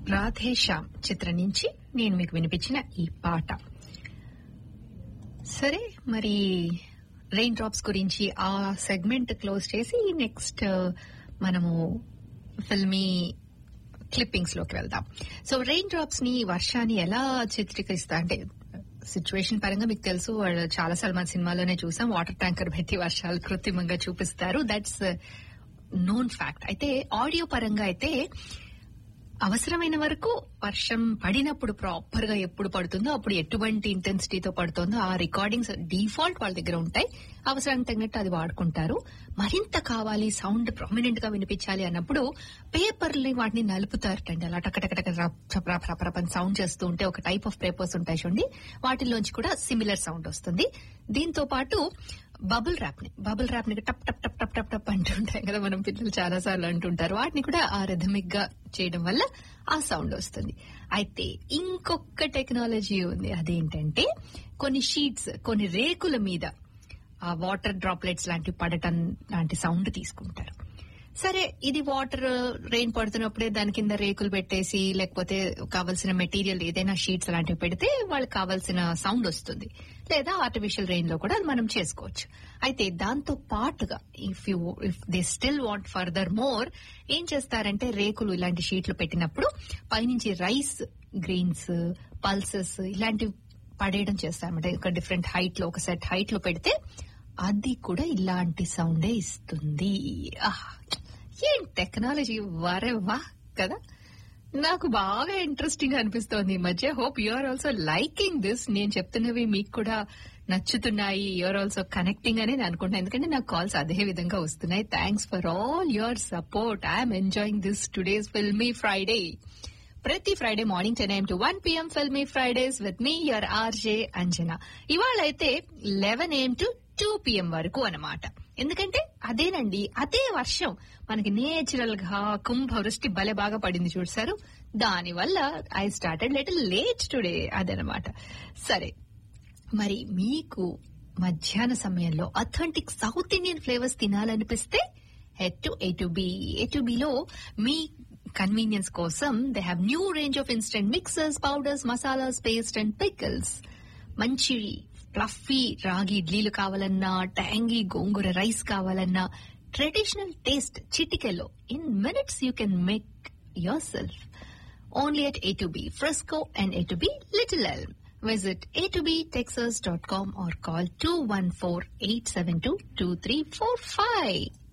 రాధేశ్యామ్ చిత్రం నుంచి నేను మీకు వినిపించిన ఈ పాట సరే మరి రెయిన్ డ్రాప్స్ గురించి ఆ సెగ్మెంట్ క్లోజ్ చేసి నెక్స్ట్ మనము ఫిల్మీ క్లిప్పింగ్స్ లోకి వెళ్దాం సో రెయిన్ డ్రాప్స్ ని వర్షాన్ని ఎలా చిత్రీకరిస్తా అంటే సిచ్యువేషన్ పరంగా మీకు తెలుసు వాళ్ళు చాలా సార్లు మన సినిమాలోనే చూసాం వాటర్ ట్యాంకర్ పెట్టి వర్షాలు కృత్రిమంగా చూపిస్తారు దట్స్ నోన్ ఫ్యాక్ట్ అయితే ఆడియో పరంగా అయితే అవసరమైన వరకు వర్షం పడినప్పుడు ప్రాపర్ గా ఎప్పుడు పడుతుందో అప్పుడు ఎటువంటి ఇంటెన్సిటీతో పడుతుందో ఆ రికార్డింగ్స్ డిఫాల్ట్ వాళ్ళ దగ్గర ఉంటాయి అవసరానికి తగినట్టు అది వాడుకుంటారు మరింత కావాలి సౌండ్ ప్రామినెంట్ గా వినిపించాలి అన్నప్పుడు పేపర్ని వాటిని నలుపుతారటండి అలా టకటకటక సౌండ్ చేస్తూ ఉంటే ఒక టైప్ ఆఫ్ పేపర్స్ ఉంటాయి చూడండి వాటిల్లోంచి కూడా సిమిలర్ సౌండ్ వస్తుంది దీంతో పాటు బబుల్ ర్యాప్ ని బబుల్ ర్యాప్ ని టప్ టప్ టప్ టప్ టప్ టప్ అంటుంటాయి కదా మనం పిల్లలు చాలా సార్లు అంటుంటారు వాటిని కూడా ఆ రిథమిక్ గా చేయడం వల్ల ఆ సౌండ్ వస్తుంది అయితే ఇంకొక టెక్నాలజీ ఉంది అదేంటంటే కొన్ని షీట్స్ కొన్ని రేకుల మీద ఆ వాటర్ డ్రాప్లెట్స్ లాంటివి పడటం లాంటి సౌండ్ తీసుకుంటారు సరే ఇది వాటర్ రెయిన్ పడుతున్నప్పుడే దాని కింద రేకులు పెట్టేసి లేకపోతే కావాల్సిన మెటీరియల్ ఏదైనా షీట్స్ అలాంటివి పెడితే వాళ్ళకి కావాల్సిన సౌండ్ వస్తుంది లేదా ఆర్టిఫిషియల్ రెయిన్ లో కూడా అది మనం చేసుకోవచ్చు అయితే దాంతో పాటుగా if you if they still want further more ఏం చేస్తారంటే రేకులు ఇలాంటి షీట్లు పెట్టినప్పుడు పైనుంచి రైస్ గ్రెయిన్స్ పల్సెస్ ఇలాంటివి పడేయడం చేస్తారన్నమాట ఒక డిఫరెంట్ హైట్ లో ఒక సెట్ హైట్ లో పెడితే అది కూడా ఇలాంటి సౌండే ఇస్తుంది ఆహ్, ఏం టెక్నాలజీ వరెవా కదా నాకు బాగా ఇంట్రెస్టింగ్ అనిపిస్తోంది ఈ మధ్య hope you are also liking this నేను చెప్తున్నవి మీకు కూడా నచ్చుతున్నాయి యూఆర్ ఆల్సో కనెక్టింగ్ అని నేను అనుకుంటున్నాను ఎందుకంటే నాకు కాల్స్ అదే విధంగా వస్తున్నాయి thanks for all your support I'm enjoying this today's filmy Friday ప్రతి Friday morning ten AM to one PM filmy Fridays with me your RJ Anjana ఇవాళ అయితే eleven AM to two PM వరకు అన్నమాట ఎందుకంటే అదేనండి అదే వర్షం మనకి నేచురల్ గా కుంభవృష్టి భలే బాగా పడింది చూసారు దానివల్ల I started little late today అదనమాట సరే మరి మీకు మధ్యాహ్న సమయంలో అథెంటిక్ సౌత్ ఇండియన్ ఫ్లేవర్స్ తినాలనిపిస్తే head to A two B A two బిలో మీ కన్వీనియన్స్ కోసం they have new range of instant mixers powders masalas paste and pickles మంచి ఫ్లఫీ రాగి ఇడ్లీలు కావాలన్నా ట్యాంగీ గోంగూర రైస్ కావాలన్నా ట్రెడిషనల్ టేస్ట్ చిటికెలో in minutes you can make yourself only at A2B Frisco and A2B Little Elm. Visit a2btexas.com or call 214-872-2345.